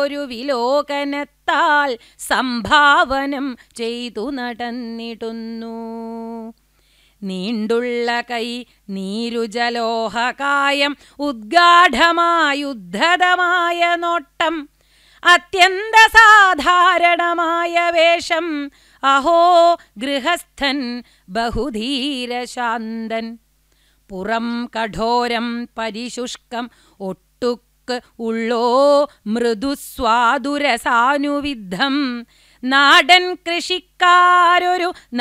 ഒരു വിലോകനത്താൽ സംഭാവനം ചെയ്തു നടന്നിടുന്നു നീണ്ടുള്ള കൈ നീരുജലോഹകായം ഉദ്ഗാഠമായുദ്ധതമായ നോട്ടം അത്യന്ത സാധാരണമായ വേഷം അഹോ ഗൃഹസ്ഥൻ ബഹുധീരശാന്തൻ പുറം കഠോരം പരിശുഷ്കം ഒട്ടുക്ക് ഉള്ളോ മൃദുസ്വാദുരസാനുവിദ്ധം നാടൻ കൃഷിക്കാരൊരു